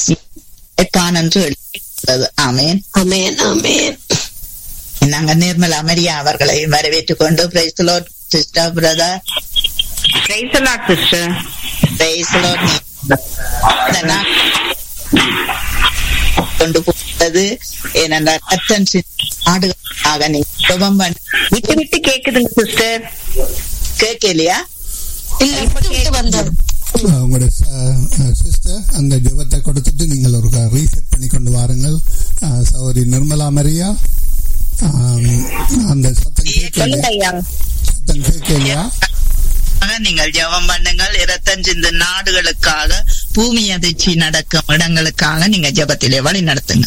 கேட்பான் என்று எழுதியுள்ளது ஆமேன் அமேன் அமேன் நாங்க நிர்மலா மரியா அவர்களை வரவேற்றுக் கொண்டு praise the Lord sister brother Praise the Lord, sister. Praise the Lord கொண்டு போகிறது ஏனென்றால் ரத்தம் சிந்தி நாடுகளுக்காக நீங்க ஜெபம் பண்ண விட்டு விட்டு கேக்குதுங்க சிஸ்டர் கேட்கலையா இல்ல விட்டு வந்தது உங்களுடைய சிஸ்டர் அந்த ஜெபத்தை கொடுத்துட்டு நீங்கள் ஒரு ரீசெட் பண்ணி கொண்டு வாருங்கள் அஹ், சகோதரி நிர்மலா மரியா ஆம், அந்த சத்தம் சொல்லுங்க கேட்கலையா ஐயா சத்தம் கேட்கலையா ஆக நீங்கள் ஜெபம் பண்ணுங்கள் இரத்தஞ்சிந்த நாடுகளுக்காக பூமி அதிர்ச்சி நடக்கும் இடங்களுக்காக நீங்க ஜெபத்திலே வழி நடத்துங்க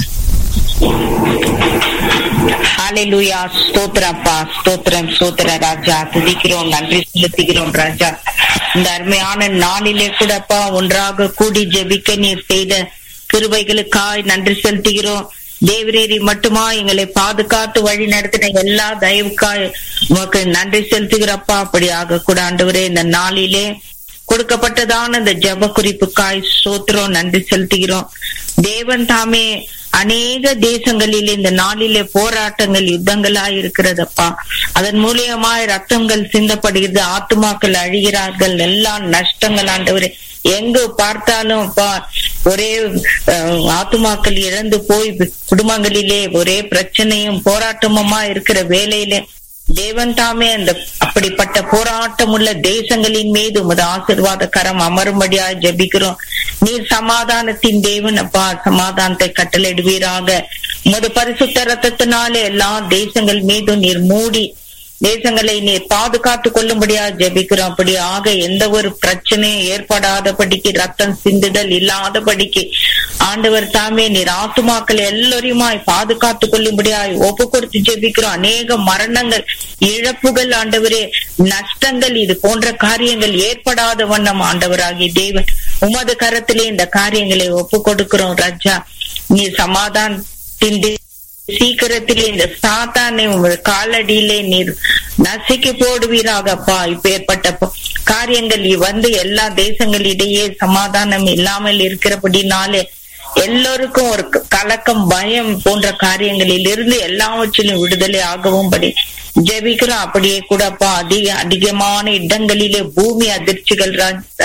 ஹalleluya ஸ்தோத்திரப்பா ஸ்தோத்திரம் ஸ்தோத்திர ராஜா துதிக்கிறோம் நன்றி செலுத்துகிறோம் ராஜா இந்த அருமையான நாளிலே கூடப்பா ஒன்றாக கூடி ஜெபிக்க நீர் செய்த கிருபைகளுக்காய் நன்றி செலுத்துகிறோம் தேவரீரி மட்டுமா எங்களை பாதுகாத்து வழி நடத்தின எல்லா தயவுக்காய் உமக்கு நன்றி செலுத்துகிறப்பா அப்படியாக கூட ஆண்டவரே இந்த நாளிலே கொடுக்கப்பட்டதான இந்த ஜெப குறிப்புக்காய் சோத்திரம் நன்றி செலுத்துகிறோம் தேவன் தாமே அநேக தேசங்களில் இந்த நாளிலே போராட்டங்கள் யுத்தங்களா இருக்கிறதப்பா அதன் மூலியமாய் ரத்தங்கள் சிந்தப்படுகிறது ஆத்துமாக்கள் அழிகிறார்கள் எல்லா நஷ்டங்கள் ஆண்டவரே எங்கு பார்த்தாலும் அப்பா ஒரே அஹ், ஆத்துமாக்கள் இழந்து போய் குடும்பங்களிலே ஒரே பிரச்சனையும் போராட்டமுமா இருக்கிற வேலையிலே தேவன் தாமே அந்த அப்படிப்பட்ட போராட்டம் உள்ள தேசங்களின் மீது உமது ஆசிர்வாத கரம் அமரும்படியாய் ஜெபிக்கிறோம் நீர் சமாதானத்தின் தேவன் அப்பா சமாதானத்தை கட்டளையிடுவீராக உமது பரிசுத்த ரத்தத்தினாலே எல்லா தேசங்கள் மீதும் நீர் மூடி தேசங்களை நீர் பாதுகாத்து கொள்ளும்படியா ஜெபிக்கிறோம் அப்படி ஆக எந்த ஒரு பிரச்சனையும் ஏற்படாதபடிக்கு ரத்தம் சிந்துதல் இல்லாதபடிக்கு ஆண்டவர் தாமே நீர் ஆத்துமாக்கள் எல்லோரையுமாய் பாதுகாத்து கொள்ளும்படியாய் ஒப்பு கொடுத்து ஜெபிக்கிறோம் அநேக மரணங்கள் இழப்புகள் ஆண்டவரே நஷ்டங்கள் இது போன்ற காரியங்கள் ஏற்படாத வண்ணம் ஆண்டவராகி தேவன் உமது கரத்திலே இந்த காரியங்களை ஒப்பு கொடுக்கிறோம் ராஜா நீ சமாதானத்தின் சீக்கிரத்திலே இந்த சாத்தானை உங்கள் காலடியிலே நீர் நசுக்கி போடுவீராகப்பா இப்பேற்பட்ட ப- காரியங்கள் வந்து எல்லா தேசங்களிடையே சமாதானம் இல்லாமல் இருக்கிறபடினாலே எல்லோருக்கும் ஒரு க- கலக்கம் பயம் போன்ற காரியங்களில் இருந்து எல்லாவற்றிலும் விடுதலை ஆகவும் படி ஜெபிக்கிறோம் அப்படியே கூடப்பா அதிக அதிகமான இடங்களிலே பூமி அதிர்ச்சிகள்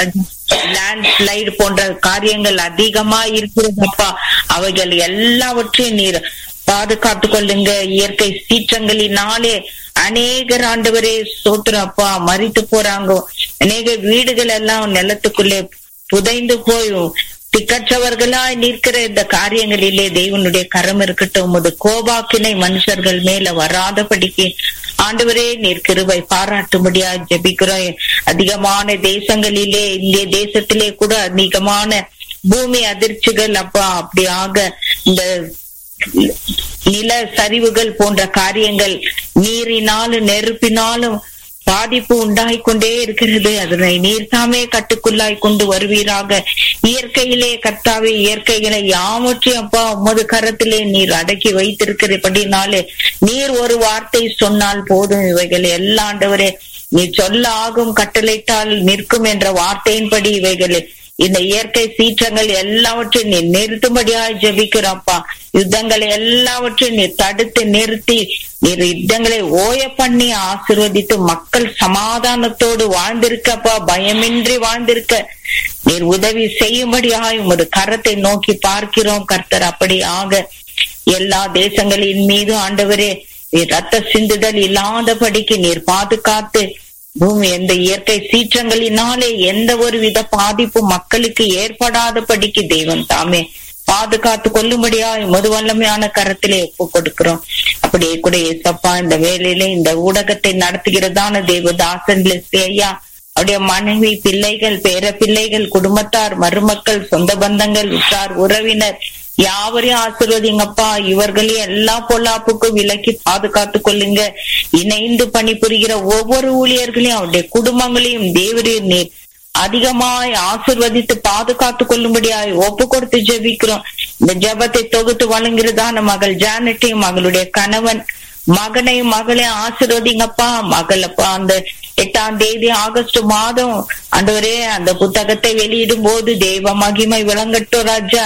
லேண்ட் ஸ்லைடு போன்ற காரியங்கள் அதிகமா இருக்கிறதப்பா அவைகள் எல்லாவற்றையும் நீர் பாதுகாத்து கொள்ளுங்க இயற்கை சீற்றங்களினாலே அநேகர் ஆண்டவரே சோத்துறப்பா மறித்து போறாங்க அநேக வீடுகள் எல்லாம் நிலத்துக்குள்ளே புதைந்து போய் திக்கற்றவர்களாய் நிற்கிற இந்த காரியங்களிலே தேவனுடைய கரம் இருக்கட்டும் உமது கோபாக்கினை மனுஷர்கள் மேல வராதபடிக்கு ஆண்டவரே நீர் கிருபை பாராட்டும்படியா ஜெபிக்கிறோம் அதிகமான தேசங்களிலே இந்திய தேசத்திலே கூட அதிகமான பூமி அதிர்ச்சிகள் அப்பா அப்படியாக இந்த நில சரிவுகள் போன்ற காரியங்கள் நீரினாலும் நெருப்பினாலும் பாதிப்பு உண்டாகிக் கொண்டே இருக்கிறது அதனை நீர் தாமே கட்டுக்குள்ளாய் கொண்டு வருவீராக இயற்கையிலே கர்த்தாவே இயற்கைகளை யாவற்றையும் அப்பா உமது கரத்திலே நீர் அடக்கி வைத்திருக்கிறபடினாலே நீர் ஒரு வார்த்தை சொன்னால் போதும் இவைகள் எல்லா ஆண்டவரே நீ சொல்ல ஆகும் கட்டளையிட்டால் நிற்கும் என்ற வார்த்தையின்படி இவைகளை இந்த இயற்கை சீற்றங்கள் எல்லாவற்றையும் நீ நிறுத்தும்படியாய் ஜெபிக்கிறோம்ப்பா யுத்தங்களை எல்லாவற்றையும் நீ தடுத்து நிறுத்தி நீர் யுத்தங்களை ஓய பண்ணி ஆசிர்வதித்து மக்கள் சமாதானத்தோடு வாழ்ந்திருக்கப்பா பயமின்றி வாழ்ந்திருக்க நீர் உதவி செய்யும்படியாய் உமது கரத்தை நோக்கி பார்க்கிறோம் கர்த்தர் அப்படி ஆக எல்லா தேசங்களின் மீது ஆண்டவரே நீர் ரத்த சிந்துதல் இல்லாதபடிக்கு நீர் பாதுகாத்து பூமி எந்த இயற்கை சீற்றங்களினாலே எந்த ஒரு வித பாதிப்பு மக்களுக்கு ஏற்படாதபடிக்கு தெய்வம் தாமே பாதுகாத்து கொள்ளும்படியா மது வல்லமையான கரத்திலே ஒப்பு கொடுக்கிறோம் அப்படியே கூட ஏசப்பா இந்த வேலையில இந்த ஊடகத்தை நடத்துகிறதான தேவதாசன் லெஸ்லி ஐயா அவருடைய மனைவி பிள்ளைகள் பேர பிள்ளைகள் குடும்பத்தார் மருமக்கள் சொந்த பந்தங்கள் உற்றார் உறவினர் யாவரையும் ஆசிர்வதிங்கப்பா இவர்களையும் எல்லா பொல்லாப்புக்கும் விலக்கி பாதுகாத்து கொள்ளுங்க இணைந்து பணிபுரிகிற ஒவ்வொரு ஊழியர்களையும் அவருடைய குடும்பங்களையும் தேவரீர் நீர் அதிகமாய் ஆசிர்வதித்து பாதுகாத்து கொள்ளும்படியாய் ஒப்பு கொடுத்து ஜெபிக்கிறோம் இந்த ஜெபத்தை தொகுத்து வழங்குகிறதான மகள் ஜானட்டையும் மகளுடைய கணவன் மகனையும் மகளையும் ஆசிர்வதிங்கப்பா மகளப்பா அந்த எட்டாம் தேதி ஆகஸ்ட் மாதம் ஆண்டவரே அந்த புத்தகத்தை வெளியிடும் போது தெய்வ மகிமை விளங்கட்டும் ராஜா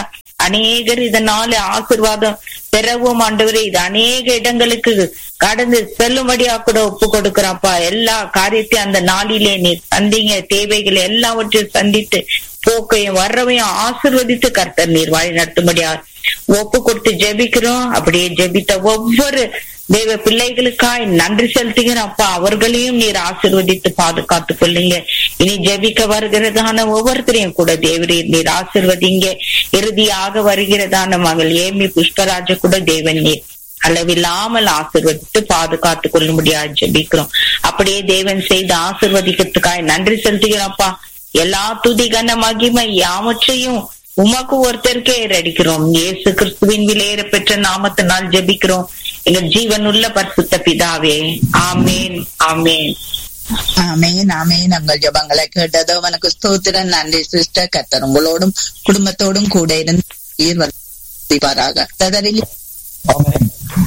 அநேகர் இதனால ஆசிர்வாதம் பெறவும் ஆண்டவரே இது அநேக இடங்களுக்கு கடந்து செல்லும்படியா கூட ஒப்பு கொடுக்கிறப்பா எல்லா காரியத்தையும் அந்த நாளிலே நீ சந்திங்க தேவைகளை எல்லாவற்றையும் சந்தித்து போக்கையும் வர்றவையும் ஆசிர்வதித்து கர்த்தர் நீர் வழி நடத்தும்படியா ஒப்பு கொடுத்து ஜெபிக்கிறோம் அப்படியே ஜெபித்த ஒவ்வொரு தேவ பிள்ளைகளுக்காய் நன்றி செலுத்துகிறோம் அப்பா அவர்களையும் நீர் ஆசிர்வதித்து பாதுகாத்துக் கொள்ளுங்க இனி ஜெபிக்க வருகிறதான ஒவ்வொருத்தரையும் கூட தேவரீர் நீர் ஆசிர்வதிங்க இறுதியாக வருகிறதான மகள் ஏமி புஷ்பராஜ கூட தேவன் நீர் அளவில்லாமல் ஆசிர்வதித்து பாதுகாத்துக் கொள்ளும்படியா ஜெபிக்கிறோம் அப்படியே தேவன் செய்து ஆசிர்வதிக்கிறதுக்காய் நன்றி செலுத்துகிறோம்ப்பா எல்லா துதி கன மகிமை யாவற்றையும் உமக்கு ஒருத்தருக்கே ஏறடிக்கிறோம் இயேசு கிறிஸ்துவின் விலையேற பெற்ற நாமத்தினால் ஜெபிக்கிறோம் எங்க ஜீவனுள்ள பரிசுத்த பிதாவே ஆமேன் ஆமேன் ஆமேன் ஆமேன் உங்கள் ஜபங்களை கேட்டதோ உனக்கு ஸ்தோத்திரம் நன்றி சிஸ்டர் கத்தர் உங்களோடும் குடும்பத்தோடும் கூட இருந்து உயிர் வளர்ப்பாராக ததரில் amen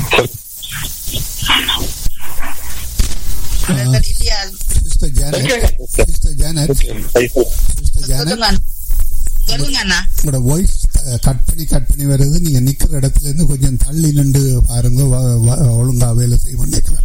sister Janet sister Janet sister Janet சொல்லுங்க சொல்லுங்க அண்ணா உங்களோட வாய்ஸ் கட் பண்ணி கட் பண்ணி வருது நீங்க நிக்கிற இடத்துல இருந்து கொஞ்சம் தள்ளி நின்று பாருங்க வ- வ- ஒழுங்கா வேலை செய்ய நினைக்கிறேன்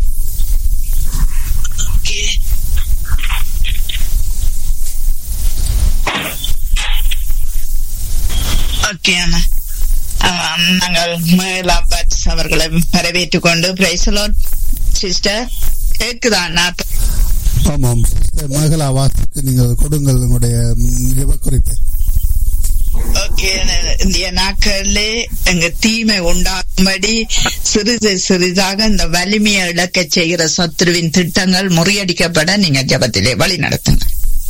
ஓகே அண்ணா ஆம், நாங்கள் மேலா பட்ஸ் அவர்களை வரவேற்றுக் கொண்டு பிரைசலோட் சிஸ்டர் கேக்குதா அண்ணா ஆமாம் சிஸ்டர் மகளா வாசுக்கு நீங்கள் கொடுங்கள் உங்களுடைய ம், ஜெபக்குறிப்பை ஓகே இந்த நாட்களிலே எங்க தீமை உண்டாகும்படி சிறிது சிறிதாக இந்த வலிமையை இழக்க செய்கிற சத்துருவின் திட்டங்கள் முறியடிக்கப்பட நீங்க ஜபத்திலே வழி நடத்துங்க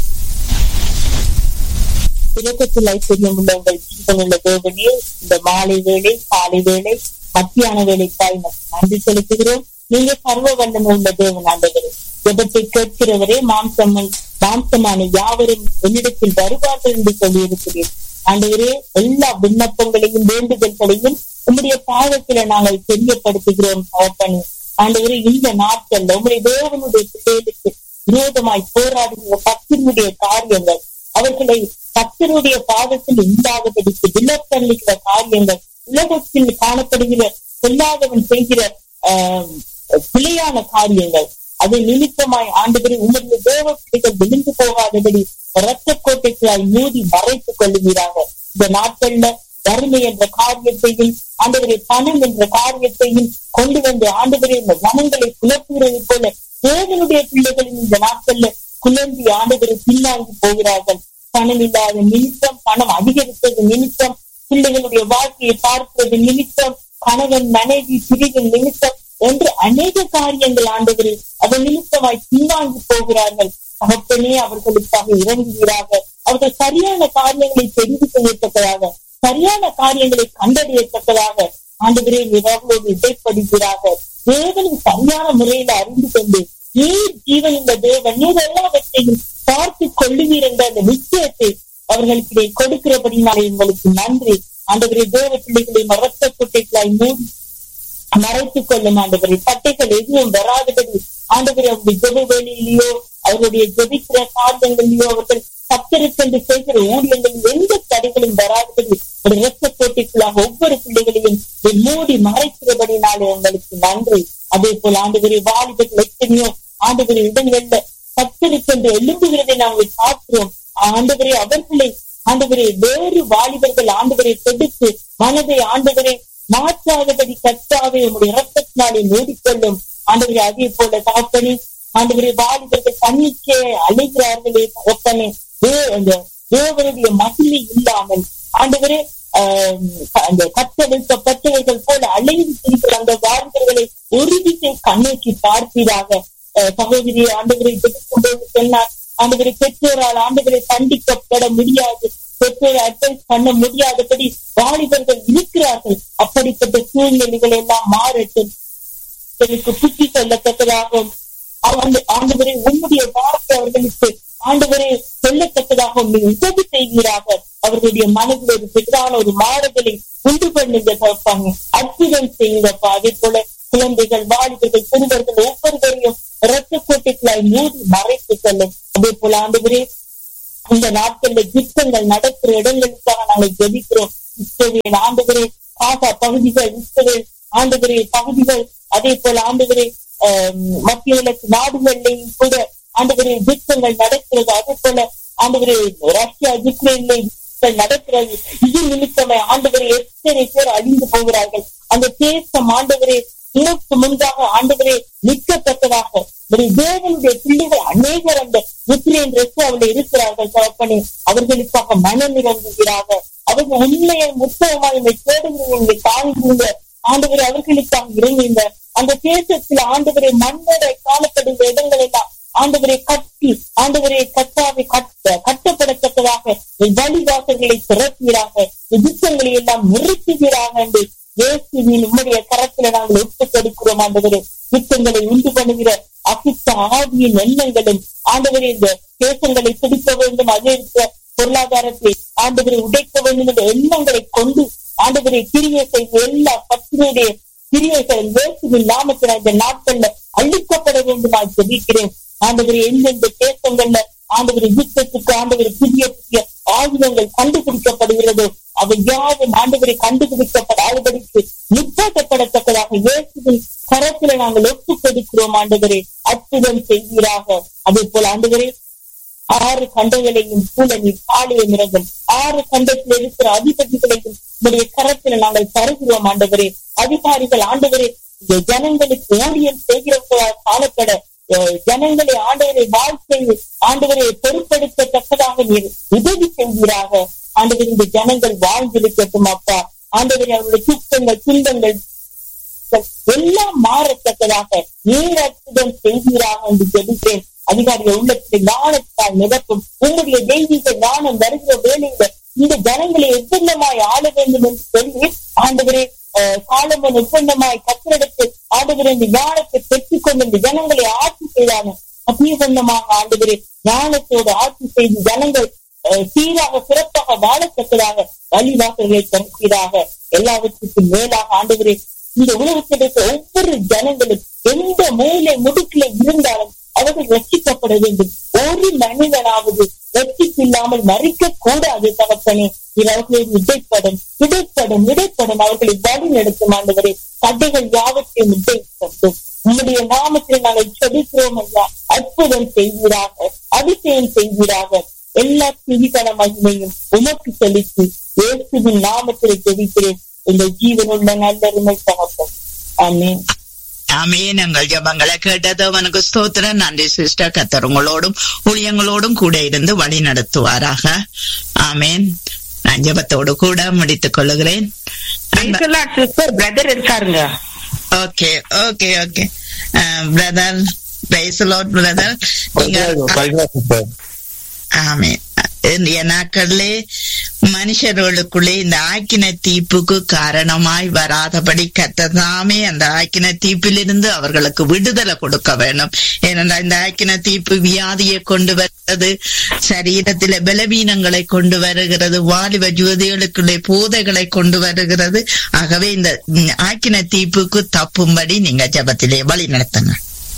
இரக்கத்தில் ஐஸ்வர்யம் உள்ள உங்கள் ஜீவனுள்ள தேவனே இந்த மாலை வேளை காலை வேளை மத்தியான வேலைக்காய் உமக்கு நன்றி செலுத்துகிறோம் நீங்க சர்வ வல்லமை உள்ள தேவன் ஆண்டவரே ஜெபத்தை கேட்கிறவரே மாம்சம் மாம்சமான யாவரும் என்னிடத்தில் வருவார்கள் என்று சொல்லியிருக்கிறேன் ஆண்டவரே எல்லா விண்ணப்பங்களையும் வேண்டுதல்களையும் உம்முடைய பாதத்தில நாங்கள் தெரியப்படுத்துகிறோம் தகப்பனே ஆண்டவரே இந்த நாட்கள்ல உம்முடைய தேவனுடைய பிள்ளைகளுக்கு விரோதமாய் போராடுகிற பக்தியினுடைய காரியங்கள் அவர்களை கத்தருடைய பாதத்தில் உண்டாகபடிக்கு விலத்தள்ளுகிற காரியங்கள் உலகத்தில் காணப்படுகிற சொல்லாதவன் செய்கிற ஆஹ், பிழையான காரியங்கள் அது நிமித்தமாய் ஆண்டுபடி உங்களுடைய தேவ பிள்ளைகள் விழுந்து போகாதபடி இரத்த கோட்டைகளாய் மூடி மறைத்துக் கொள்ளுகிறாங்க இந்த நாட்கள்ல வறுமை என்ற காரியத்தையும் ஆண்டவரை பணம் என்ற காரியத்தையும் கொண்டு வந்து ஆண்டவரை இந்த மனங்களை குழப்புகிறது போல தேவனுடைய பிள்ளைகளின் இந்த நாட்கள்ல குழந்தை ஆண்டவரை பின்வாங்கி போகிறார்கள் பணம் இல்லாத நிமித்தம் பணம் அதிகரித்தது நிமித்தம் பிள்ளைகளுடைய வாழ்க்கையை பார்க்கிறது நிமித்தம் கணவன் மனைவி பிரிவின் நிமித்தம் என்று அநேக காரியங்கள் ஆண்டவரே அதன் நிமித்தமாய் பின்வாங்கி போகிறார்கள் தகப்பனே அவர்களுக்காக இறங்குகிறார்கள் அவர்கள் சரியான காரியங்களை தெரிந்து செய்யத்தக்கதாக சரியான காரியங்களை கண்டறியத்தக்கதாக ஆண்டவரே நிறவோடு இடைப்படுகிறார்கள் தேவனின் சரியான முறையில அறிந்து கொண்டு நீர் ஜீவன் இந்த தேவன் நீர் எல்லாவற்றையும் பார்த்து கொள்ளுவீர் என்ற அந்த நிச்சயத்தை அவர்களுக்கு கொடுக்கிறபடினாலே உங்களுக்கு நன்றி ஆண்டவரே தேவ பிள்ளைகளை மரத்த குட்டைகளாய் மூடி மறைத்துக் கொள்ளும் ஆண்டவரை பட்டைகள் எதுவும் வராதபடி ஆண்டவரை அவருடைய ஜெப வேலையிலேயோ அவருடைய ஜெபிக்கிற காரியங்களிலேயோ அவர்கள் கத்தருக்கென்று செய்கிற ஊழியங்களில் எந்த தடைகளும் வராதபடி ஒரு இரத்த கோட்டைக்குள்ளாக ஒவ்வொரு பிள்ளைகளையும் நீர் மூடி மறைக்கிறபடினாலே உங்களுக்கு நன்றி அதே போல ஆண்டவரை வாலிபர்கள் எத்தனையோ ஆண்டவரை இடங்கள்ல கத்தருக்கென்று எழும்புகிறதை நாங்கள் பார்க்கிறோம் ஆண்டவரே அவர்களை ஆண்டவரே வேறு வாலிபர்கள் ஆண்டவரை கொடுத்து மனதை ஆண்டவரை மாற்றாதபடி கத்தாவே உங்களுடைய இரத்தத்தினாலே மூடிக்கொள்ளும் ஆண்டவரே அதே போல தகப்பனே ஆண்டவரே வாலிபர்கள் தன்னிச்சே அழைக்கிறார்களே தகப்பனே தே- அந்த தேவனுடைய மகிமை இல்லாமல் ஆண்டவரே ஆஹ் அந்த கத்தெடுக்கப்பட்டவர்கள் போல அலைந்து திரிகிற அந்த வாலிபர்களை ஒரு திசை கண்ணோக்கி பார்ப்பீராக அஹ் சகோதரி ஆண்டவரை கொண்டு சொன்னார் ஆண்டவரை பெற்றோரால் ஆண்டவரை தண்டிக்கப்பட முடியாது பெற்றோரை அட்வைஸ் பண்ண முடியாதபடி வாலிபர்கள் இருக்கிறார்கள் அப்படிப்பட்ட சூழ்நிலைகள் எல்லாம் மாறட்டும் எனக்கு புத்தி சொல்லத்தக்கதாகவும் அவன் ஆண்டவரை உன்னுடைய வார்த்தை அவர்களுக்கு ஆண்டவரை சொல்லத்தக்கதாகவும் நீ உதவி செய்கிறார்கள் அவர்களுடைய மனதில் ஒரு பெற்றான ஒரு மாறுதலை உண்டு பண்ணுங்க தப்பாங்க அற்புதம் செய்யுங்கப்பா அதே போல குழந்தைகள் வாலிபர்கள் சிறுவர்கள் ஒவ்வொருவரையும் இரத்த கோட்டைகளாய் மூடி மறைத்துக் கொள்ளும் அதே போல ஆண்டவரே இந்த நாட்கள்ல யுத்தங்கள் நடக்கிற இடங்களுக்காக நாங்கள் ஜெபிக்கிறோம் இஸ்ரவேல் ஆண்டுகிறே காசா பகுதிகள் இஸ்ரவேல் ஆண்டுகிறே பகுதிகள் அதே போல ஆண்டுகிறே மத்திய கிழக்கு நாடுகளிலேயும் கூட ஆண்டுகிறே யுத்தங்கள் நடக்கிறது அதே போல ஆண்டுகிறே ரஷ்யா யுக்ரைன்ல யுத்தங்கள் நடக்கிறது இது நிமித்தமே ஆண்டுகிறே எத்தனை பேர் அழிந்து போகிறார்கள் அந்த தேசம் ஆண்டுகிறே இதற்கு முன்பாக ஆண்டுகளே நிற்கத்தக்கதாக ஒரு தேவனுடைய பிள்ளைகள் அநேகர் அந்த யுக்ரைன் ரஷ்யாவில் இருக்கிறார்கள் தகப்பனே அவர்களுக்காக மனம் இறங்குகிறார்கள் அவர்கள் உண்மையை முத்தகமாக என்னை தேடுகிறீங்க காண்கிறீங்க ஆண்டுகளை அவர்களுக்காக இறங்குங்க அந்த தேசத்தில் ஆண்டுகளை மண்ணோட காணப்படுகிற இடங்கள் எல்லாம் ஆண்டவரை கட்டி ஆண்டவரை கட்டாவை கட்ட கட்டப்படத்தக்கதாக வழிவாசல்களை திறக்கிறாக யுத்தங்களை எல்லாம் நிறுத்துகிறாங்க என்று இயேசுவின் உம்முடைய கரத்துல நாங்கள் ஒப்புக் கொடுக்கிறோம் ஆண்டவரே யுத்தங்களை உண்டு பண்ணுகிற அசித்த ஆவியின் எண்ணங்களும் ஆண்டவரே இந்த தேசங்களை பிடிக்க வேண்டும் அதே இருக்கிற பொருளாதாரத்தை ஆண்டவரை உடைக்க வேண்டும் என்ற எண்ணங்களை கொண்டு ஆண்டவரை கிரிய செய்த எல்லா பத்தினுடைய கிரியைகள் இயேசுவின் நாமத்தில் இந்த நாட்கள்ல அழிக்கப்பட வேண்டுமா ஜெபிக்கிறேன் ஆண்டவரை எந்தெந்த தேசங்கள்ல ஆண்டவர் யுத்தத்துக்கு ஆண்டவர் புதிய புதிய ஆயுதங்கள் கண்டுபிடிக்கப்படுகிறதோ அவை யாரும் ஆண்டவரை கண்டுபிடிக்கப்படாதபடிக்கு நிப்பாட்டப்படத்தக்கதாக இயேசுவின் கரத்துல நாங்கள் ஒப்புக் கொடுக்கிறோம் ஆண்டவரே அற்புதம் செய்வீராக அதே போல ஆண்டவரே ஆறு கண்டைகளையும் சூழலில் பாலிய மிருகம் ஆறு கண்டத்தில் இருக்கிற அதிபதிகளையும் உடைய கரத்துல நாங்கள் தருகிறோம் ஆண்டவரே அதிகாரிகள் ஆண்டவரே இந்த ஜனங்களுக்கு ஊழியம் செய்கிறவர்களால் காணப்பட ஜனங்களை ஆண்டவரை வாழ்க்கை ஆண்டவரை பொறுப்படுத்தத்தக்கதாக நீர் உதவி செய்வீராக ஆண்டவர் இந்த ஜனங்கள் வாழ்ந்திருக்கட்டும் அப்பா ஆண்டவரை அவருடைய துக்கங்கள் துன்பங்கள் எல்லாம் மாறத்தக்கதாக நீர் அற்புதம் செய்வீராக என்று ஜெபிக்கிறேன் அதிகாரிகள் உள்ளத்தில் ஞானத்தால் நிரப்பும் உங்களுடைய தெய்வீக ஞானம் வருகிற வேலையில இந்த ஜனங்களை எவ்வளமாய் ஆள வேண்டும் என்று சொல்லி ஆண்டவரே காலமன் ஒப்பந்தமாய் கத்திரடத்து ஆண்டவரே இந்த ஞானத்தை பெற்றுக் கொண்டு இந்த ஜனங்களை ஆட்சி செய்தாங்க அபீபந்தமாக ஆண்டவரே ஞானத்தோடு ஆட்சி செய்து ஜனங்கள் சீராக சிறப்பாக வாழத்தக்கதாக வழிவாசல்களை தருகிறாக எல்லாவற்றுக்கும் மேலாக ஆண்டவரே இந்த உலகத்தில் இருக்க ஒவ்வொரு ஜனங்களும் எந்த மூலை முடுக்கில இருந்தாலும் அவர்கள் ரட்சிக்கப்பட வேண்டும் ஒரு மனிதனாவது ரட்சிப்பில்லாமல் மறிக்க கூடாது தகப்பனே அவர்களின் இடைப்படும் இடைப்படும் இடைப்படும் அவர்களை வழி நடத்தும் ஆண்டவரே தடைகள் யாவற்றையும் இடைப்பட்டும் உங்களுடைய நாமத்தில் நாங்கள் செபிக்கிறோம் ஐயா அற்புதம் செய்வீராக அதிசயம் செய்வீராக எல்லா துதிகன மகிமையும் உமக்கு செலுத்தி இயேசுவின் நாமத்தில் ஜெபிக்கிறேன் இந்த ஜீவனுள்ள நல்லருமை தகப்பன் ஆமேன் ஆமேன் எங்கள் ஜபங்களை கேட்டது அவனுக்கு ஸ்தோத்திரம் நன்றி சிஸ்டர் கத்தர் உங்களோடும் ஊழியங்களோடும் கூட இருந்து வழி நடத்துவாராக ஆமேன் நான் ஜபத்தோடு கூட முடித்துக் கொள்ளுகிறேன் சிஸ்டர் பிரதர் இருக்காருங்க okay okay okay brother praise the Lord brother நீங்க ஆமே இந்திய நாட்களிலே மனுஷர்களுக்குள்ளே இந்த ஆக்கின தீப்புக்கு காரணமாய் வராதபடி கத்ததாமே அந்த ஆக்கின தீப்பிலிருந்து அவர்களுக்கு விடுதலை கொடுக்க வேண்டும் ஏனென்றால் இந்த ஆக்கின தீப்பு வியாதியை கொண்டு வருகிறது சரீரத்தில பலவீனங்களை கொண்டு வருகிறது வாலிப ஜோதிகளுக்குள்ளே போதைகளை கொண்டு வருகிறது ஆகவே இந்த ஆக்கின தீப்புக்கு தப்பும்படி நீங்க ஜபத்திலே வழி நடத்துங்க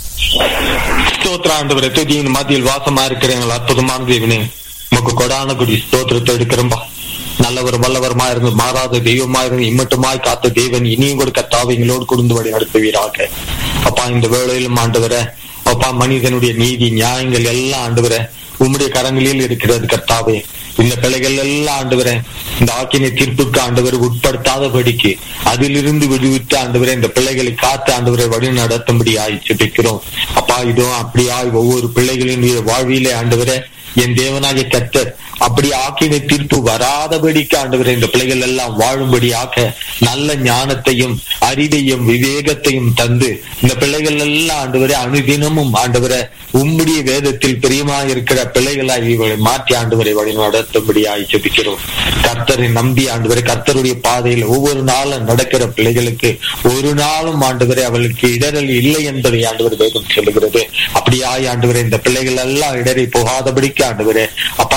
ஸ்தோத்திர ஆண்டவரை துதியின் மத்தியில் வாசமா இருக்கிறீங்களா அற்புதமான தேவனே உமக்கு கொடான குடி ஸ்தோத்திரத்தை எடுக்கிறோம்பா நல்லவர் வல்லவரமா இருந்து மாறாத தெய்வமா இருந்து இம்மட்டுமாய் காத்த தேவன் இனியும் கூட கத்தாவை எங்களோடு குடுந்து வழி நடத்துவீராக அப்பா இந்த வேளையிலும் ஆண்டவர அப்பா மனிதனுடைய நீதி நியாயங்கள் எல்லாம் ஆண்டவர உம்முடைய கரங்களில் இருக்கிறது கர்த்தாவே இந்த பிள்ளைகள் எல்லாம் ஆண்டவர இந்த ஆக்கினை தீர்ப்புக்கு ஆண்டவர் உட்படுத்தாதபடிக்கு அதிலிருந்து விடுவித்து ஆண்டவரை இந்த பிள்ளைகளை காத்து ஆண்டவரை வழி நடத்தும்படி ஆயிச்சிருக்கிறோம் அப்பா இதோ அப்படியாய் ஒவ்வொரு பிள்ளைகளினுடைய வாழ்விலே ஆண்டவரை என் தேவனாகிய கத்தர் அப்படி ஆக்கினை தீர்ப்பு வராதபடிக்கு ஆண்டவரை இந்த பிள்ளைகள் எல்லாம் வாழும்படியாக நல்ல ஞானத்தையும் அறிவையும் விவேகத்தையும் தந்து இந்த பிள்ளைகள் எல்லாம் ஆண்டவரை அனுதினமும் ஆண்டவரை உம்முடைய வேதத்தில் பிரியமா இருக்கிற பிள்ளைகளாய் இவர்களை மாற்றி ஆண்டவரை வழி நடத்தும்படியாய் ஜெபிக்கிறோம் கர்த்தரை நம்பி ஆண்டவரை கர்த்தருடைய பாதையில் ஒவ்வொரு நாளும் நடக்கிற பிள்ளைகளுக்கு ஒரு நாளும் ஆண்டவரை அவளுக்கு இடரல் இல்லை என்பதை ஆண்டவர் வேதம் சொல்லுகிறது அப்படியாய் ஆண்டவரை இந்த பிள்ளைகள் எல்லாம் இடரை போகாதபடிக்கு ஆண்டவரே அப்பா நீர்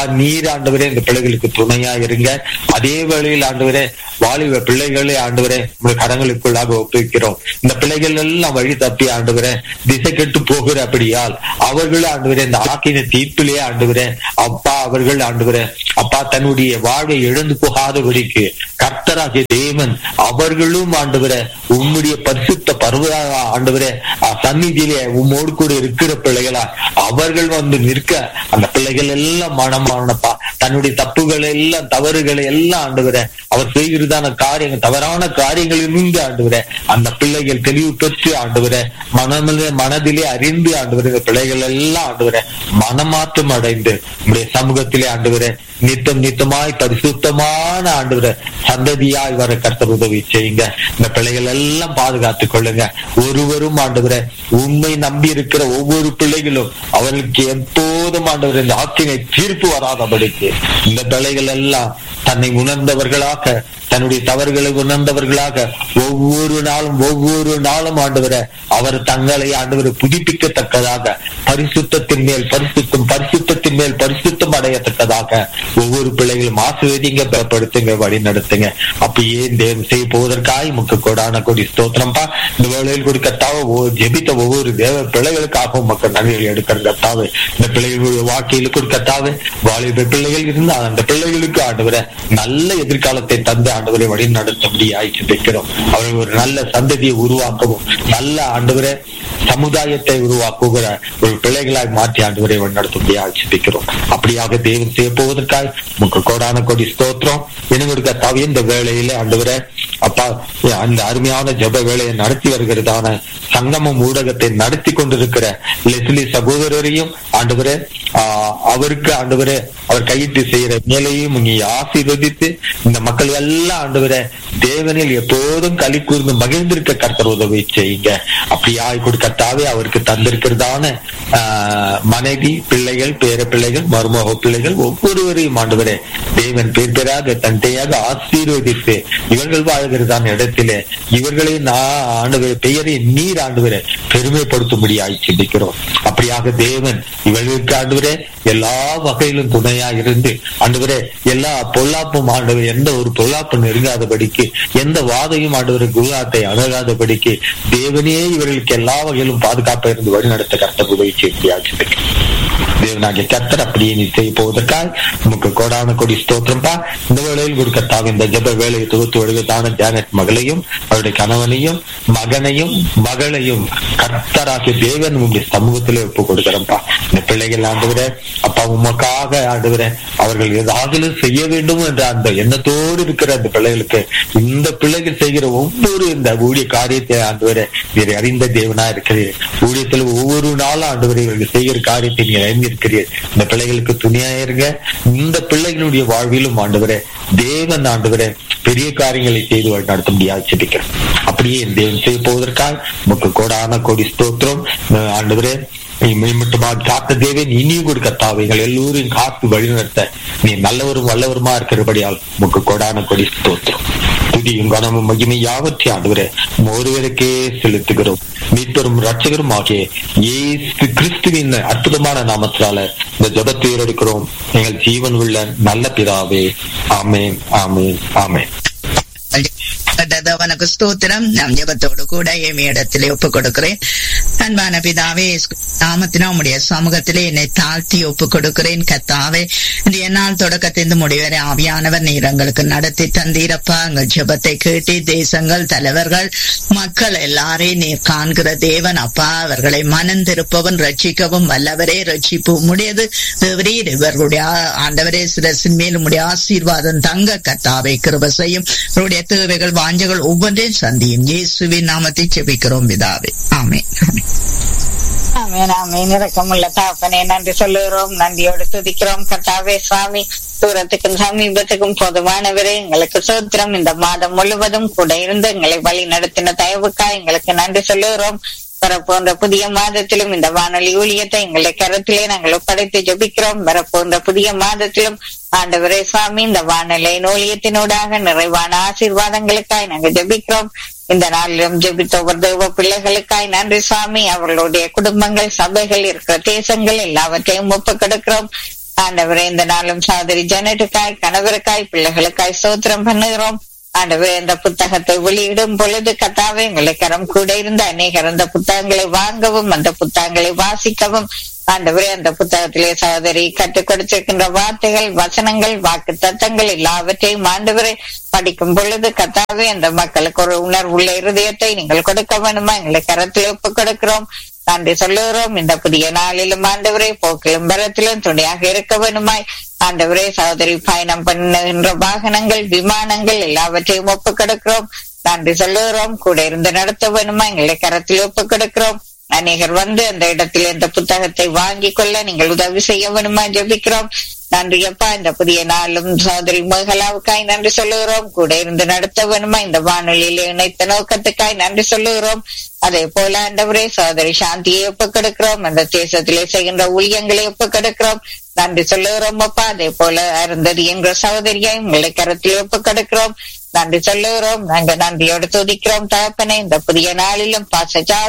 நீர் ஆண்டவரே இந்த பிள்ளைகளுக்கு துணையா இருங்க அதே வேளையில் ஆண்டவரே வாலிப பிள்ளைகளே ஆண்டவரே உங்கள் கரங்களுக்குள்ளாக ஒப்புவிக்கிறோம் இந்த பிள்ளைகள் எல்லாம் வழி தப்பி ஆண்டவரே திசை கெட்டு போகிற அப்படியால் அவர்கள் ஆண்டவரே இந்த ஆக்கின தீர்ப்பிலே ஆண்டவரே அப்பா அவர்கள் ஆண்டவரே அப்பா தன்னுடைய வாழ்வை இழந்து போகாதபடிக்கு கர்த்தராகிய தேவன் அவர்களும் ஆண்டவரே உம்முடைய பரிசுத்த பருவ ஆண்டவரே அஹ், சந்நிதியிலே உம்மோடு கூட இருக்கிற பிள்ளைகளா அவர்கள் வந்து நிற்க அந்த பிள்ளைகள் எல்லாம் மனமானப்பா தன்னுடைய தப்புகளை எல்லாம் தவறுகளை எல்லாம் ஆண்டவரே அவர் செய்கிறதான காரியங்கள் தவறான காரியங்களிலிருந்து ஆண்டவரே அந்த பிள்ளைகள் தெளிவு பெற்று ஆண்டவரே மனமிலே மனதிலே அறிந்து ஆண்டவரே இந்த பிள்ளைகள் எல்லாம் ஆண்டவரே மனமாற்றம் அடைந்து உடைய சமூகத்திலே ஆண்டவரே நித்தம் நித்தமாய் பரிசுத்தமான ஆண்டவரே சந்ததியாய் வர கர்த்தர் உதவி செய்யுங்க இந்த பிள்ளைகள் எல்லாம் பாதுகாத்துக் கொள்ளுங்க ஒருவரும் ஆண்டவரே உண்மை நம்பி இருக்கிற ஒவ்வொரு பிள்ளைகளும் அவர்களுக்கு எப்போதும் ஆண்டவர் இந்த ஆக்கினை தீர்ப்பு வராதபடிக்கு இந்த பிள்ளைகள் எல்லாம் தன்னை உணர்ந்தவர்களாக தன்னுடைய தவறுகளை உணர்ந்தவர்களாக ஒவ்வொரு நாளும் ஒவ்வொரு நாளும் ஆண்டவரை அவர் தங்களை ஆண்டவரை புதுப்பிக்கத்தக்கதாக பரிசுத்தத்தின் மேல் பரிசுத்தம் பரிசுத்தத்தின் மேல் பரிசுத்தம் அடையத்தக்கதாக ஒவ்வொரு பிள்ளைகளும் ஆசிர்வதிங்க பலப்படுத்துங்க வழி நடத்துங்க அப்படியே தேவம் செய்ய போவதற்காக முக்க கொடான கொடி ஸ்தோத்திரம்பா இந்த வேளையில் கொடி கத்தாவ ஜெபித்த ஒவ்வொரு தேவ பிள்ளைகளுக்காகவும் மக்கள் நன்றிகள் எடுக்கிற கத்தாவு இந்த பிள்ளைகளுடைய வாழ்க்கையில் கொடி கத்தாவு வாலிப பிள்ளைகள் இருந்தால் அந்த பிள்ளைகளுக்கு ஆண்டவரை நல்ல எதிர்காலத்தை தந்து ஆண்டவரை வழி நடத்தும்படியாய் ஜெபிக்கிறோம் அவர்கள் ஒரு நல்ல சந்ததியை உருவாக்கவும் நல்ல ஆண்டவரை சமுதாயத்தை உருவாக்குகிற ஒரு பிள்ளைகளாய் மாற்றி ஆண்டவரை வழிநடத்தும்படியாக ஜெபிக்கிறோம் அப்படியாக தேவன் செய்ய போவதற்காக முக்க கோடான கொடி ஸ்தோத்திரம் எனக்கு தவிர இந்த வேளையில ஆண்டவரை அப்பா அந்த அருமையான ஜப வேலையை நடத்தி வருகிறதான சங்கமம் ஊடகத்தை நடத்தி கொண்டிருக்கிற லெஸ்லி சகோதரரையும் ஆண்டவரே ஆஹ் அவருக்கு ஆண்டவரே அவர் கையிட்டு செய்யற மேலையும் நீ ஆசீர்வதித்து இந்த மக்கள் எல்லாம் ஆண்டவரே தேவனில் எப்போதும் களி கூர்ந்து மகிழ்ந்திருக்க கர்த்தர் உதவி செய்யுங்க அப்படியாய் கொடுக்கத்தாவே அவருக்கு தந்திருக்கிறதான ஆஹ் மனைவி பிள்ளைகள் பேர பிள்ளைகள் மருமக பிள்ளைகள் ஒவ்வொருவரையும் ஆண்டவரே தேவன் பேர் பேராக தந்தையாக ஆசீர்வதித்து இவர்கள் வாழ்கிறதான இடத்திலே இவர்களை நான் ஆண்டவரே பெயரை நீர் ஆண்டவரே பெருமைப்படுத்தும்படியாய் சிந்திக்கிறோம் அப்படியாக தேவன் இவர்களுக்கு ஆண்டவரே எல்லா வகையிலும் துணையா இருந்து ஆண்டவரே எல்லா பொல்லாப்பும் ஆண்டவர் எந்த ஒரு பொல்லாப்பும் நெருங்காதபடிக்கு எந்த வாதையும் ஆண்டவர் குருநாத்தை அணுகாதபடிக்கு தேவனே இவர்களுக்கு எல்லா வகையிலும் பாதுகாப்பா இருந்து வழிநடத்த கர்த்த உதவி செய்ய தேவனாகிய கர்த்தர் அப்படியே நீ செய்ய போவதற்காக உமக்கு கோடான கொடி ஸ்தோத்திரம்பா இந்த வேளையில் ஒரு கர்த்தாവ് இந்த ஜப வேலையை தொகுத்து வருவதான ஜானட் மகளையும் அவருடைய கணவனையும் மகனையும் மகளையும் கர்த்தராகிய தேவன் உங்களுடைய சமூகத்திலே ஒப்பு கொடுக்கிறப்பா இந்த பிள்ளைகள் ஆண்டுகிற அப்பா உமக்காக ஆண்டுகிற அவர்கள் ஏதாவது செய்ய வேண்டும் என்ற அந்த எண்ணத்தோடு இருக்கிற அந்த பிள்ளைகளுக்கு இந்த பிள்ளைகள் செய்கிற ஒவ்வொரு இந்த ஊழிய காரியத்தை ஆண்டுவர நீர் அறிந்த தேவனா இருக்கிறீர் ஊழியத்தில் ஒவ்வொரு நாளும் ஆண்டுவரை இவர்கள் செய்கிற காரியத்தை நீர் அறிந்திருக்கிறீர் இந்த பிள்ளைகளுக்கு துணியா இருங்க இந்த பிள்ளைகளுடைய வாழ்விலும் ஆண்டுவரே தேவன் ஆண்டுவரே பெரிய காரியங்களை செய்து நடத்த முடியாது சிரிக்கிறேன் அப்படியே என் தேவன் செய்ய போவதற்காக உமக்கு கோடான கோடி ஸ்தோத்திரம் ஆண்டுவரே நீ மேம்பட்டுமாக காத்த தேவன் இனியும் கூட கத்தாவை எங்கள் எல்லோரையும் காத்து வழிநடத்த நீ நல்லவரும் வல்லவருமா இருக்கிறபடியால் உமக்கு கொடான கொடி ஸ்தோத்திரம் துதியும் கனமும் மகிமை யாவற்றை ஆண்டுவரே ஒருவருக்கே செலுத்துகிறோம் மீட்பெரும் ரட்சகரும் ஆகிய ஏசு கிறிஸ்துவின் அற்புதமான நாமத்தினால இந்த ஜபத்தை எடுக்கிறோம் எங்கள் ஜீவன் உள்ள நல்ல பிதாவே ஆமேன் ஆமேன் ஆமேன் அவனுக்கு ஸ்தோத்திரம் நம் ஜபத்தோடு கூட ஏமி இடத்திலே ஒப்புக் கொடுக்கிறேன் அன்பான பிதாவே நாமத்தினா உடைய சமூகத்திலே என்னை தாழ்த்தி ஒப்புக் கொடுக்கிறேன் கத்தாவே இந்த நாள் தொடக்கத்திலிருந்து முடிவரை ஆவியானவர் நீர் எங்களுக்கு நடத்தி தந்தீரப்பா எங்கள் ஜபத்தை கேட்டு தேசங்கள் தலைவர்கள் மக்கள் எல்லாரையும் நீர் காண்கிற தேவன் அப்பா அவர்களை மனம் திருப்பவன் ரட்சிக்கவும் வல்லவரே ரட்சிப்பு முடியது தேவரீர் இவர்களுடைய ஆண்டவரே சிரசின் மேல் உடைய ஆசீர்வாதம் தங்க கத்தாவை கிருப செய்யும் அவருடைய தேவைகள் வாஞ்சகள் ஒவ்வொன்றையும் சந்தியும் இயேசுவின் நாமத்தை செபிக்கிறோம் பிதாவே ஆமே ஆமேன் ஆமேன் இரக்கமுள்ள தாப்பனே நன்றி சொல்லுகிறோம் நன்றியோடு துதிக்கிறோம் கர்த்தாவே சுவாமி தூரத்துக்கும் சமீபத்துக்கும் பொதுவானவரே எங்களுக்கு சோத்திரம் இந்த மாதம் முழுவதும் கூட இருந்து எங்களை வழி நடத்தின தயவுக்கா எங்களுக்கு நன்றி சொல்லுகிறோம் வரப்போன்ற புதிய மாதத்திலும் இந்த வானொலி ஊழியத்தை எங்களுடைய கருத்திலே நாங்கள் ஒப்படைத்து ஜபிக்கிறோம் வரப்போன்ற புதிய மாதத்திலும் ஆண்டவரே சுவாமி இந்த வானொலி ஊழியத்தினூடாக நிறைவான ஆசீர்வாதங்களுக்காய் நாங்கள் ஜபிக்கிறோம் இந்த நாளிலும் ஜெபித்த ஒவ்வொரு தெய்வ பிள்ளைகளுக்காய் நன்றி சுவாமி அவர்களுடைய குடும்பங்கள் சபைகள் இருக்கிற தேசங்கள் எல்லாவற்றையும் ஒப்பு கொடுக்கிறோம் ஆண்டவரே இந்த நாளும் சகோதரி ஜனட்டுக்காய் கணவருக்காய் பிள்ளைகளுக்காய் சோத்திரம் பண்ணுகிறோம் ஆண்டவரே இந்த புத்தகத்தை வெளியிடும் பொழுது கத்தாவே எங்களை கரம் கூட இருந்த அநேகர் அந்த புத்தகங்களை வாங்கவும் அந்த புத்தகங்களை வாசிக்கவும் ஆண்டவரே அந்த புத்தகத்திலே சகோதரி கற்றுக் கொடுத்திருக்கின்ற வார்த்தைகள் வசனங்கள் வாக்கு தத்தங்கள் எல்லாவற்றையும் ஆண்டவரே படிக்கும் பொழுது கத்தாவே அந்த மக்களுக்கு ஒரு உணர்வுள்ள இருதயத்தை நீங்கள் கொடுக்க வேணுமா எங்களை கரத்தில் ஒப்பு கொடுக்கிறோம் நன்றி சொல்லுகிறோம் இந்த புதிய நாளிலும் ஆண்டவரே போக்கிலும் பரத்திலும் துணையாக இருக்க வேணுமாய் ஆண்டவரே சகோதரி பயணம் பண்ணுகின்ற வாகனங்கள் விமானங்கள் எல்லாவற்றையும் ஒப்பு கொடுக்கிறோம் நன்றி சொல்லுகிறோம் கூட இருந்து நடத்த வேணுமா எங்களை கரத்தில் ஒப்பு கொடுக்கிறோம் அநேகர் வந்து அந்த இடத்தில் இந்த புத்தகத்தை வாங்கி கொள்ள நீங்கள் உதவி செய்ய வேணுமா ஜெபிக்கிறோம் நன்றி அப்பா இந்த புதிய நாளும் சோதரி மகளாவுக்காய் நன்றி சொல்லுகிறோம் கூட இருந்து நடத்த வேணுமா இந்த வானொலியில இணைத்த நோக்கத்துக்காய் நன்றி சொல்லுகிறோம் அதே போல ஆண்டவரே சோதரி சாந்தியை ஒப்புக் கொடுக்கிறோம் அந்த தேசத்திலே செய்கின்ற ஊழியங்களை ஒப்புக் கொடுக்கிறோம் நன்றி சொல்லுகிறோம் அப்பா அதே போல அருந்ததி என்ற சகோதரியை உங்களை கரத்தில் ஒப்புக் கொடுக்கிறோம் நன்றி சொல்லுகிறோம் நாங்க நன்றியோடு துதிக்கிறோம் தகப்பனே இந்த புதிய நாளிலும் பாசஜா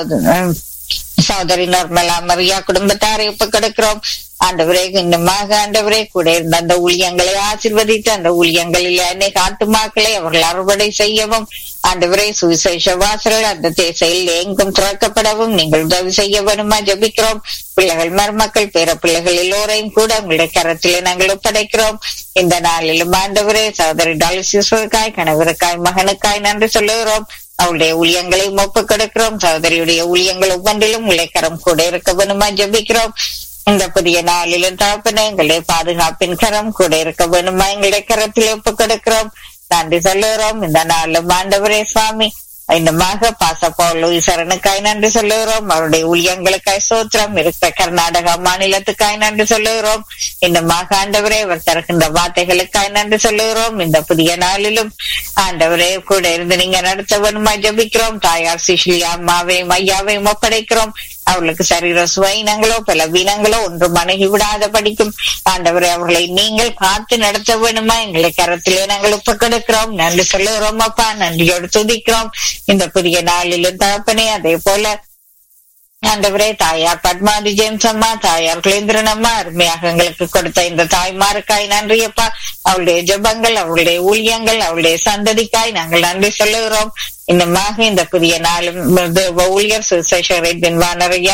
சகோதரி நிர்மலா மரியா குடும்பத்தாரை ஒப்புக் கொடுக்கிறோம் ஆண்டவரே இன்னுமாக ஆண்டவரே கூட இருந்த அந்த ஊழியங்களை ஆசிர்வதித்து அந்த ஊழியங்களில் அநேக ஆத்துமாக்களை அவர்கள் அறுவடை செய்யவும் ஆண்டவரே சுவிசேஷ வாசல்கள் அந்த தேசையில் எங்கும் திறக்கப்படவும் நீங்கள் உதவி செய்ய வேணுமா ஜபிக்கிறோம் பிள்ளைகள் மருமக்கள் பேர பிள்ளைகள் எல்லோரையும் கூட உங்களுடைய கரத்திலே நாங்கள் ஒப்படைக்கிறோம் இந்த நாளிலும் ஆண்டவரே சகோதரி டாலிசிஸ்வருக்காய் கணவருக்காய் மகனுக்காய் நன்றி சொல்லுகிறோம் அவளுடைய ஊழியங்களை ஒப்பு கொடுக்கிறோம் சகோதரியுடைய ஊழியங்கள் ஒவ்வொன்றிலும் உழைக்கரம் கூட இருக்க வேணுமா ஜபிக்கிறோம் இந்த புதிய நாளிலும் தகப்பன எங்களுடைய பாதுகாப்பின் கரம் கூட இருக்க வேணுமா எங்களுடைய கரத்தில் ஒப்பு கொடுக்கிறோம் நன்றி சொல்லுகிறோம் இந்த நாளும் ஆண்டவரே சுவாமி இன்னுமாக பாசப்போல் ஈஸ்வரனுக்காய் நன்றி சொல்லுகிறோம் அவருடைய ஊழியங்களுக்காய் சோத்திரம் இருக்க கர்நாடகா மாநிலத்துக்காய் நன்றி சொல்லுகிறோம் இன்னுமாக ஆண்டவரே அவர் தருகின்ற வார்த்தைகளுக்காய் நன்றி சொல்லுகிறோம் இந்த புதிய நாளிலும் ஆண்டவரே கூட இருந்து நீங்க நடத்த வேணுமா ஜபிக்கிறோம் தாயார் சிஷிலியா அம்மாவையும் ஐயாவையும் ஒப்படைக்கிறோம் அவர்களுக்கு சரீர சுவைனங்களோ பல வீனங்களோ ஒன்றும் அணுகி விடாத படிக்கும் ஆண்டவரை அவர்களை நீங்கள் காத்து நடத்த வேணுமா எங்களை கரத்திலே நாங்கள் ஒப்பு கொடுக்கிறோம் நன்றி சொல்லுகிறோம் அப்பா நன்றியோடு துதிக்கிறோம் இந்த புதிய நாளிலும் தகப்பனே அதே போல ஆண்டவரே தாயார் பத்மாதி ஜேம்ஸ் அம்மா தாயார் குலேந்திரன் அம்மா அருமையாக எங்களுக்கு கொடுத்த இந்த தாய்மாருக்காய் நன்றியப்பா அவளுடைய ஜபங்கள் அவளுடைய ஊழியங்கள் அவளுடைய சந்ததிக்காய் நாங்கள் நன்றி சொல்லுகிறோம் இன்னுமாக இந்த புதிய நாளும் ஊழியர் சுசேஷர் வானரையா